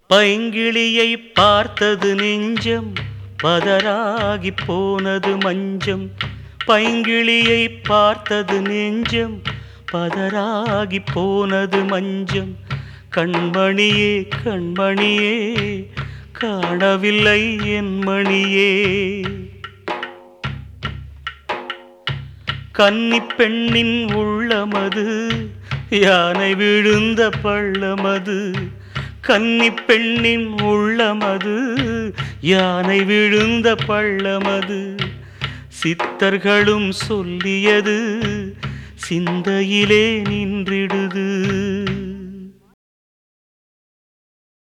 பைங்கிளியை பார்த்தது நெஞ்சம் பதராகி போனது மஞ்சம் பைங்கிளியை பார்த்தது நெஞ்சம் பதராகி போனது மஞ்சம் கண்மணியே கண்மணியே காணவில்லை என் மணியே கன்னி பெண்ணின் உள்ளமது யானை விழுந்த பள்ளமது கன்னி பெண்ணின் உள்ளமது யானை விழுந்த பள்ளமது சித்தர்களும் சொல்லியது சிந்தையிலே நின்றிடுது